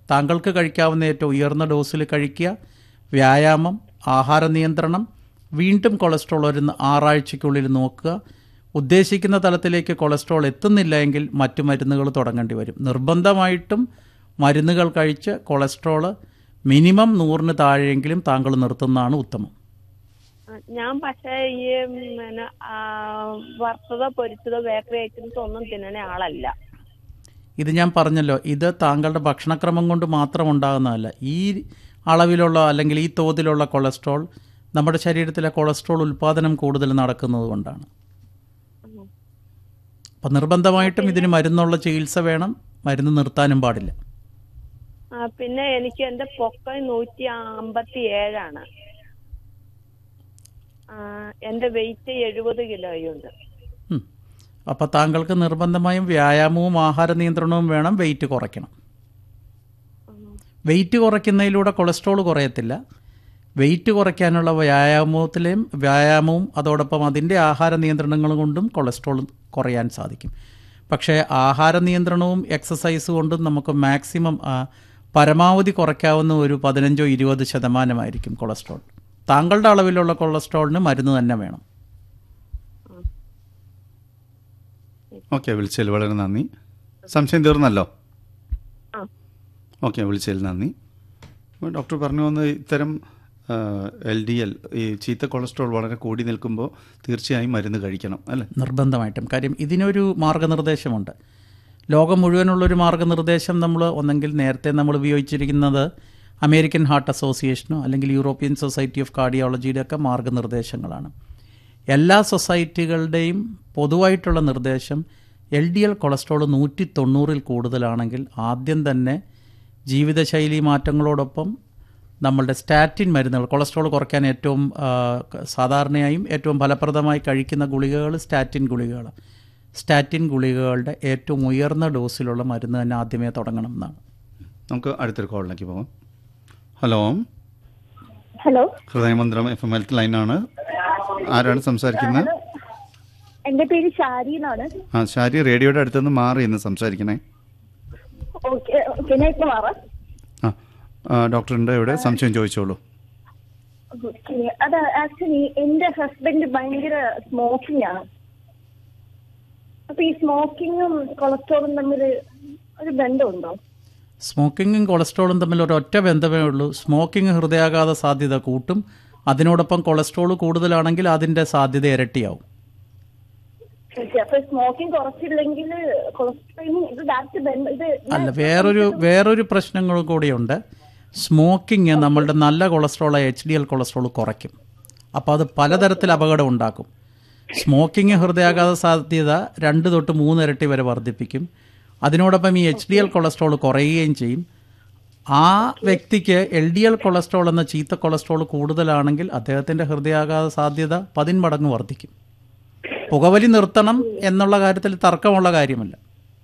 താങ്കൾക്ക് കഴിക്കാവുന്ന ഏറ്റവും ഉയർന്ന ഡോസിൽ കഴിക്കുക വ്യായാമം ആഹാര നിയന്ത്രണം വീണ്ടും കൊളസ്ട്രോൾ ഒരു ആറാഴ്ചയ്ക്കുള്ളിൽ നോക്കുക ഉദ്ദേശിക്കുന്ന തലത്തിലേക്ക് കൊളസ്ട്രോൾ എത്തുന്നില്ല എങ്കിൽ മറ്റു മരുന്നുകൾ തുടങ്ങേണ്ടി വരും നിർബന്ധമായിട്ടും മരുന്നുകൾ കഴിച്ച് കൊളസ്ട്രോൾ മിനിമം നൂറിന് താഴെയെങ്കിലും താങ്കൾ നിർത്തുന്നതാണ് ഉത്തമം ആ, ഞാൻ പക്ഷേ ഈ ഉം, പിന്നെ ആ, വറുത്തതോ പൊരിച്ചതോ ബേക്കറി ഐറ്റംസ് ഒന്നും തിന്നണ ആളല്ല ഇത് ഞാൻ പറഞ്ഞല്ലോ ഇത് താങ്കളുടെ ഭക്ഷണക്രമം കൊണ്ട് മാത്രം ഉണ്ടാകുന്നതല്ല ഈ അളവിലുള്ള അല്ലെങ്കിൽ ഈ തോതിലുള്ള കൊളസ്ട്രോൾ നമ്മുടെ ശരീരത്തിലെ കൊളസ്ട്രോൾ ഉൽപ്പാദനം കൂടുതൽ നടക്കുന്നത് കൊണ്ടാണ് അപ്പം നിർബന്ധമായിട്ടും ഇതിന് മരുന്നുള്ള ചികിത്സ വേണം മരുന്ന് നിർത്താനും പാടില്ല ആ, പിന്നെ എനിക്ക് എന്റെ പൊക്കം നൂറ്റി അമ്പത്തി ഏഴാണ് ആ, എന്റെ വെയിറ്റ് എഴുപത് കിലോയുണ്ട് ഉം. അപ്പോൾ താങ്കൾക്ക് നിർബന്ധമായും വ്യായാമവും ആഹാര നിയന്ത്രണവും വേണം വെയിറ്റ് കുറയ്ക്കണം വെയിറ്റ് കുറയ്ക്കുന്നതിലൂടെ കൊളസ്ട്രോൾ കുറയത്തില്ല വെയിറ്റ് കുറയ്ക്കാനുള്ള വ്യായാമത്തിലെയും വ്യായാമവും അതോടൊപ്പം അതിൻ്റെ ആഹാര നിയന്ത്രണങ്ങൾ കൊണ്ടും കൊളസ്ട്രോൾ കുറയാൻ സാധിക്കും പക്ഷേ ആഹാര നിയന്ത്രണവും എക്സസൈസ് കൊണ്ടും നമുക്ക് മാക്സിമം ആ, പരമാവധി കുറയ്ക്കാവുന്ന ഒരു പതിനഞ്ചോ ഇരുപത് ശതമാനമായിരിക്കും കൊളസ്ട്രോൾ താങ്കളുടെ അളവിലുള്ള കൊളസ്ട്രോളിന് മരുന്ന് തന്നെ വേണം ഓക്കെ വിളിച്ചതിൽ വളരെ നന്ദി സംശയം തീർന്നല്ലോ ആ. ഓക്കെ വിളിച്ചതിൽ നന്ദി അപ്പോൾ ഡോക്ടർ പറഞ്ഞു വന്ന് ഇത്തരം എൽ ഡി എൽ ഈ ചീത്ത കൊളസ്ട്രോൾ വളരെ കൂടി നിൽക്കുമ്പോൾ തീർച്ചയായും മരുന്ന് കഴിക്കണം അല്ലേ നിർബന്ധമായിട്ടും കാര്യം ഇതിനൊരു മാർഗനിർദ്ദേശമുണ്ട് ലോകം മുഴുവനുള്ളൊരു മാർഗനിർദ്ദേശം നമ്മൾ ഒന്നെങ്കിൽ നേരത്തെ നമ്മൾ ഉപയോഗിച്ചിരിക്കുന്നത് അമേരിക്കൻ ഹാർട്ട് അസോസിയേഷനോ അല്ലെങ്കിൽ യൂറോപ്യൻ സൊസൈറ്റി ഓഫ് കാർഡിയോളജിയുടെ ഒക്കെ മാർഗനിർദ്ദേശങ്ങളാണ് എല്ലാ സൊസൈറ്റികളുടെയും പൊതുവായിട്ടുള്ള നിർദ്ദേശം എൽ ഡി എൽ കൊളസ്ട്രോൾ നൂറ്റി തൊണ്ണൂറിൽ കൂടുതലാണെങ്കിൽ ആദ്യം തന്നെ ജീവിതശൈലി മാറ്റങ്ങളോടൊപ്പം നമ്മളുടെ സ്റ്റാറ്റിൻ മരുന്നുകൾ കൊളസ്ട്രോൾ കുറയ്ക്കാൻ ഏറ്റവും ആ, സാധാരണയായും ഏറ്റവും ഫലപ്രദമായി കഴിക്കുന്ന ഗുളികകൾ സ്റ്റാറ്റിൻ ഗുളികകൾ സ്റ്റാറ്റിൻ ഗുളികകളുടെ ഏറ്റവും ഉയർന്ന ഡോസിലുള്ള മരുന്ന് തന്നെ ആദ്യമേ തുടങ്ങണം എന്നാണ് നമുക്ക് അടുത്തൊരു കോളിലേക്ക് പോകാം ഹലോ ഹലോ ഹൃദയമന്ത്രം എഫ് എം ഹെൽത്ത് ലൈനാണ് ആരാണ് സംസാരിക്കുന്നത് എന്റെ പേര് ഷാരി എന്നാണ് ആ ശാരി റേഡിയോയുടെ അടുത്തുനിന്ന് മാറി ഇന്ന് സംസാരിക്കണേ ഓക്കെ ഓക്കെ ഞാൻ ഇപ്പൊ മാറാം ആ ആ, ഡോക്ടറിൻ്റെ ഇവിടെ സംശയം ചോദിച്ചോളൂ ഓക്കെ അത് ആക്ച്വലി എന്റെ ഹസ്ബൻഡ് ഭയങ്കര സ്മോക്കിംഗ് ആണ് അപ്പൊ ഈ സ്മോക്കിങ്ങും കൊളസ്ട്രോളും തമ്മിൽ ഒരു ബന്ധമുണ്ടോ സ്മോക്കിങ്ങും കൊളസ്ട്രോളും തമ്മിൽ ഒരൊറ്റ ബന്ധമേ ഉള്ളൂ സ്മോക്കിംഗ് ഹൃദയാഘാത സാധ്യത കൂട്ടും അതിനോടൊപ്പം കൊളസ്ട്രോൾ കൂടുതലാണെങ്കിൽ അതിൻ്റെ സാധ്യത ഇരട്ടിയാവും ഓക്കെ അപ്പൊ സ്മോക്കിംഗ് കുറച്ചില്ലെങ്കിൽ കൊളസ്ട്രോളും ഇത് ഡയറക്റ്റ് ബന്ധം ഇത് അല്ല വേറൊരു വേറൊരു പ്രശ്നങ്ങളും കൂടിയുണ്ട് സ്മോക്കിംഗ് നമ്മളുടെ നല്ല cholesterol H D L cholesterol കുറയ്ക്കും അപ്പോൾ അത് പലതരത്തിൽ അപകടം ഉണ്ടാക്കും സ്മോക്കിംഗ് ഹൃദയാഘാത സാധ്യത രണ്ട് തൊട്ട് മൂന്ന് ഇരട്ടി വരെ വർദ്ധിപ്പിക്കും അതിനോടൊപ്പം ഈ എച്ച് ഡി എൽ കൊളസ്ട്രോൾ കുറയുകയും ചെയ്യും ആ വ്യക്തിക്ക് എൽ ഡി എൽ കൊളസ്ട്രോൾ എന്ന ചീത്ത കൊളസ്ട്രോൾ കൂടുതലാണെങ്കിൽ അദ്ദേഹത്തിൻ്റെ ഹൃദയാഘാത സാധ്യത പതിന്മടങ്ങ് വർദ്ധിക്കും പുകവലി നിർത്തണം എന്നുള്ള കാര്യത്തിൽ തർക്കമുള്ള കാര്യമല്ല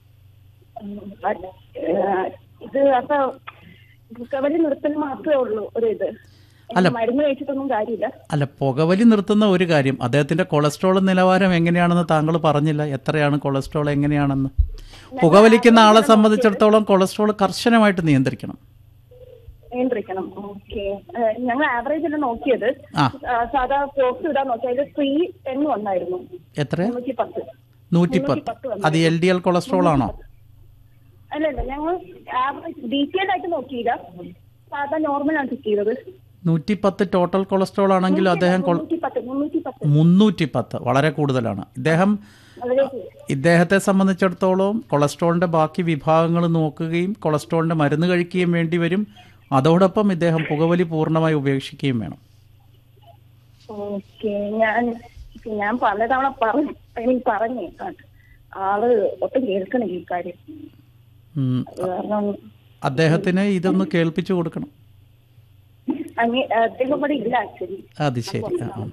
but, ഏഹ്, ഇത് അപ്പൊ പുകവലി നിർത്തൽ മാത്രമേ ഉള്ളൂ ഒരു ഇത് അല്ല. മരുന്ന് കഴിച്ചിട്ടൊന്നും കാര്യമില്ല അല്ല പുകവലി നിർത്തുന്ന ഒരു കാര്യം അദ്ദേഹത്തിന്റെ കൊളസ്ട്രോൾ നിലവാരം എങ്ങനെയാണെന്ന് താങ്കൾ പറഞ്ഞില്ല എത്രയാണ് കൊളസ്ട്രോൾ എങ്ങനെയാണെന്ന് പുകവലിക്കുന്ന ആളെ സംബന്ധിച്ചിടത്തോളം കൊളസ്ട്രോൾ കർശനമായിട്ട് നിയന്ത്രിക്കണം നിയന്ത്രിക്കണം ഓക്കെ ഞങ്ങൾ ആവറേജ് അല്ല നോക്കിയത് ആ. ആ, സാധാ പോസ്റ്റ് ഇടാൻ നോക്കി അതിൽ ത്രീ ടെൻ വന്നായിരുന്നു എത്ര മുന്നൂറ്റി പത്ത് നൂറ്റിപ്പത്ത് അത് എൽ ഡി എൽ കൊളസ്ട്രോൾ ആണോ അല്ല അല്ല ഞങ്ങൾ ആവറേജ് ഡീറ്റെയിൽഡ് ആയിട്ട് നോക്കിയില്ല സാധാ നോർമൽ ആണ് ചെക്ക് ചെയ്തത് നൂറ്റിപ്പത്ത് ടോട്ടൽ കൊളസ്ട്രോൾ ആണെങ്കിൽ അദ്ദേഹം കൊള- മുന്നൂറ്റി പത്ത് മുന്നൂറ്റി പത്ത് മുന്നൂറ്റിപ്പത്ത് വളരെ കൂടുതലാണ് ഇദ്ദേഹം വളരെ ഇദ്ദേഹത്തെ സംബന്ധിച്ചിടത്തോളം കൊളസ്ട്രോളിന്റെ ബാക്കി വിഭാഗങ്ങൾ നോക്കുകയും കൊളസ്ട്രോളിന്റെ മരുന്ന് കഴിക്കുകയും വേണ്ടി വരും അതോടൊപ്പം ഇദ്ദേഹം പുകവലി പൂർണ്ണമായി ഉപേക്ഷിക്കുകയും വേണം ഓക്കെ ഞാൻ ഞാൻ പലതവണ പറഞ്ഞു എനിക്ക് പറഞ്ഞേ ആള് ഒട്ടും കേൾക്കണില്ല ഈ കാര്യം ഉം. അത് കാരണം അദ്ദേഹത്തിന് ഇതൊന്ന് കേൾപ്പിച്ചു കൊടുക്കണം അങ്ങേ അദ്ദേഹം ഇവിടെ ഇല്ല ആക്ച്വലി അത് ശരി ആ, ആ.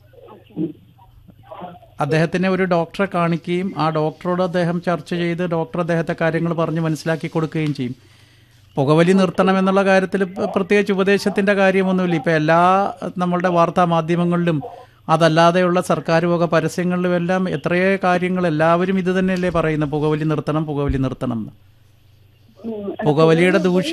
അദ്ദേഹത്തിനെ ഒരു ഡോക്ടറെ കാണിക്കുകയും ആ ഡോക്ടറോട് അദ്ദേഹം ചർച്ച ചെയ്ത് ഡോക്ടർ അദ്ദേഹത്തെ കാര്യങ്ങൾ പറഞ്ഞ് മനസ്സിലാക്കി കൊടുക്കുകയും ചെയ്യും പുകവലി നിർത്തണം എന്നുള്ള കാര്യത്തിൽ പ- പ്രത്യേകിച്ച് ഉപദേശത്തിൻ്റെ കാര്യമൊന്നുമില്ല ഇപ്പം എല്ലാ നമ്മളുടെ വാർത്താ മാധ്യമങ്ങളിലും അതല്ലാതെയുള്ള സർക്കാർ വക പരസ്യങ്ങളിലും എല്ലാം എത്രയോ കാര്യങ്ങൾ എല്ലാവരും ഇത് തന്നെയല്ലേ പറയുന്നത് പുകവലി നിർത്തണം പുകവലി നിർത്തണം എന്ന് പുകവലിയുടെ ദൂഷ്യ